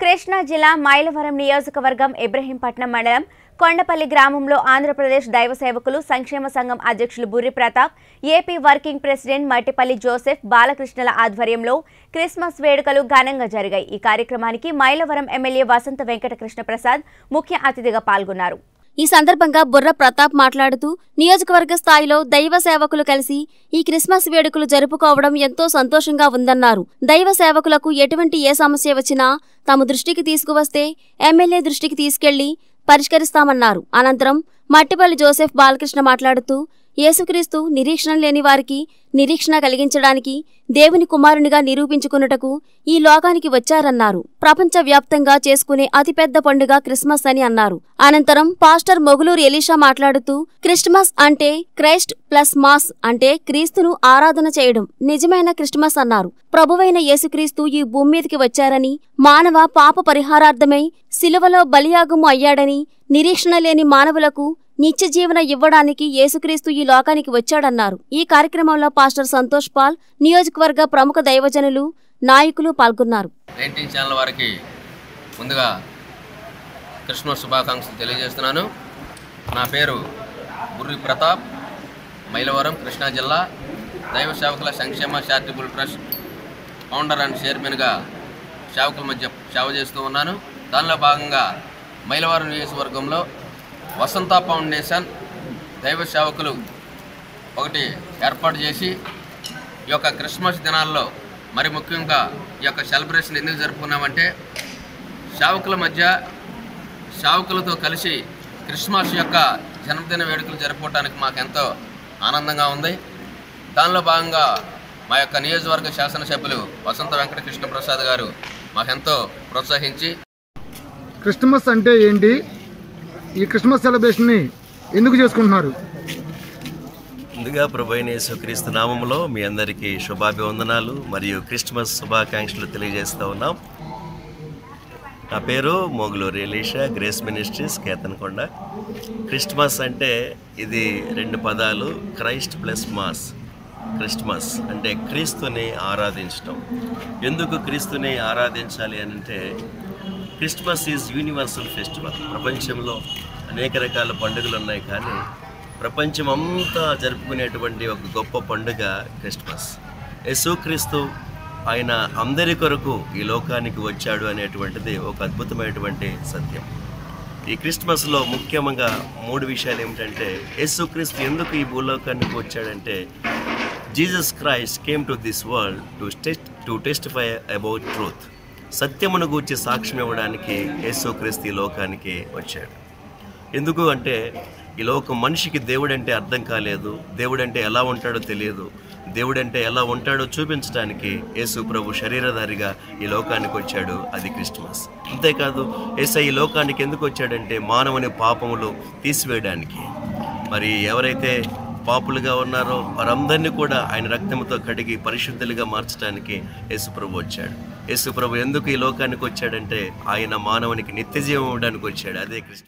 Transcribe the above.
కృష్ణా జిల్లా మైలవరం నియోజకవర్గం ఇబ్రహీంపట్నం మండలం కొండపల్లి గ్రామంలో ఆంధ్రప్రదేశ్ దైవ సేవకులు సంక్షేమ సంఘం అధ్యక్షులు Burri Pratap AP working president Mattipalli Joseph బాలకృష్ణల ఆధ్వర్యంలో క్రిస్మస్ వేడుకలు ఘనంగా జరిగాయి ఈ కార్యక్రమానికి మైలవరం ఎమ్మెల్యే వసంత వెంకటకృష్ణ ప్రసాద్ ముఖ్య అతిథిగా పాల్గొన్నారు ఈ సందర్భంగా బుర్ర ప్రతాప్ మాట్లాడుతూ నియోజకవర్గ స్థాయిలో దైవ సేవకులు కలిసి ఈ క్రిస్మస్ వేడుకలు జరుపుకోవడం ఎంతో సంతోషంగా ఉందన్నారు దైవ సేవకులకు ఎటువంటి ఏ సమస్య వచ్చినా తమ దృష్టికి తీసుకువస్తే ఎమ్మెల్యే దృష్టికి తీసుకెళ్లి పరిష్కరిస్తామన్నారు అనంతరం మట్టిపల్లి జోసెఫ్ బాలకృష్ణ మాట్లాడుతూ యేసుక్రీస్తు నిరీక్షణ లేని వారికి నిరీక్షణ కలిగించడానికి దేవుని కుమారునిగా నిరూపించుకున్నటకు ఈ లోకానికి వచ్చారన్నారు ప్రపంచ వ్యాప్తంగా చేసుకునే అతిపెద్ద పండుగ క్రిస్మస్ అని అన్నారు అనంతరం పాస్టర్ మొగులూరు ఎలీషా మాట్లాడుతూ క్రిస్మస్ అంటే క్రైస్ట్ ప్లస్ మాస్ అంటే క్రీస్తును ఆరాధన చేయడం నిజమైన క్రిస్మస్ అన్నారు ప్రభువైన యేసుక్రీస్తు ఈ భూమి మీదకి వచ్చారని మానవ పాప పరిహారార్థమై శిలువలో బలియాగము అయ్యాడని నిరీక్షణ లేని మానవులకు నిత్య జీవన ఇవ్వడానికి యేసుక్రీస్తు ఈ లోకానికి వచ్చాడన్నారు ఈ కార్యక్రమంలో పాస్టర్ సంతోష్ పాల్ నియోజకవర్గ ప్రముఖ దైవజనులు నాయకులు పాల్గొన్నారు నైన్టీన్ ఛానల్ వారికి ముందుగా క్రిస్మస్ శుభాకాంక్షలు తెలియజేస్తున్నాను నా పేరు బుర్రి ప్రతాప్ మైలవరం కృష్ణా జిల్లా దైవ సేవకుల సంక్షేమ చారిటబుల్ ట్రస్ట్ ఫౌండర్ అండ్ చైర్మన్గా సేవకుల మధ్య సేవ చేస్తూ ఉన్నాను దానిలో భాగంగా మైలవరం నియోజకవర్గంలో వసంత ఫౌండేషన్ దైవ సేవకులు ఒకటి ఏర్పాటు చేసి ఈ యొక్క క్రిస్మస్ దినాల్లో మరి ముఖ్యంగా ఈ యొక్క సెలబ్రేషన్ ఎందుకు జరుపుకున్నామంటే సేవకుల మధ్య సేవకులతో కలిసి క్రిస్మస్ యొక్క జన్మదిన వేడుకలు జరుపుకోవడానికి మాకు ఎంతో ఆనందంగా ఉంది దానిలో భాగంగా మా యొక్క నియోజకవర్గ శాసనసభ్యులు వసంత వెంకటకృష్ణ ప్రసాద్ గారు మాకెంతో ప్రోత్సహించి క్రిస్మస్ అంటే ఏంటి ఈ క్రిస్మస్ సెలబ్రేషన్ని ఎందుకు చేసుకుంటున్నారు ముందుగా ప్రభైన యేసుక్రీస్తు నామములో మీ అందరికీ శుభాభివందనాలు మరియు క్రిస్మస్ శుభాకాంక్షలు తెలియజేస్తూ ఉన్నాం నా పేరు Moguluru Elisha grace ministries Ketanakonda Christmas అంటే ఇది రెండు పదాలు క్రైస్ట్ ప్లస్ మాస్ క్రిస్మస్ అంటే క్రీస్తుని ఆరాధించటం ఎందుకు క్రీస్తుని ఆరాధించాలి అని అంటే క్రిస్మస్ ఈజ్ యూనివర్సల్ ఫెస్టివల్ ప్రపంచంలో అనేక రకాల పండుగలు ఉన్నాయి కానీ ప్రపంచం అంతా జరుపుకునేటువంటి ఒక గొప్ప పండుగ క్రిస్మస్ యేసుక్రీస్తు ఆయన అందరి కొరకు ఈ లోకానికి వచ్చాడు అనేటువంటిది ఒక అద్భుతమైనటువంటి సత్యం ఈ క్రిస్మస్లో ముఖ్యంగా మూడు విషయాలు ఏమిటంటే యేసుక్రీస్తు ఎందుకు ఈ భూలోకానికి వచ్చాడంటే Jesus Christ came to this world to test to testify about truth సత్యమును గూర్చి సాక్ష్యం ఇవ్వడానికి యేసుక్రీస్తు ఈ లోకానికి వచ్చాడు ఎందుకు అంటే ఈ లోకం మనిషికి దేవుడంటే అర్థం కాలేదు దేవుడంటే ఎలా ఉంటాడో తెలియదు దేవుడంటే ఎలా ఉంటాడో చూపించడానికి యేసు ప్రభు శరీరధారిగా ఈ లోకానికి వచ్చాడు అది క్రిస్మస్ అంతేకాదు యేస ఈ లోకానికి ఎందుకు వచ్చాడంటే మానవుని పాపములు తీసివేయడానికి మరి ఎవరైతే పాపులుగా ఉన్నారో వారందరినీ కూడా ఆయన రక్తంతో కడిగి పరిశుద్ధులుగా మార్చడానికి యేసుప్రభు వచ్చాడు యేసుప్రభు ఎందుకు ఈ లోకానికి వచ్చాడంటే ఆయన మానవునికి నిత్య జీవం ఇవ్వడానికి వచ్చాడు అదే క్రిస్మ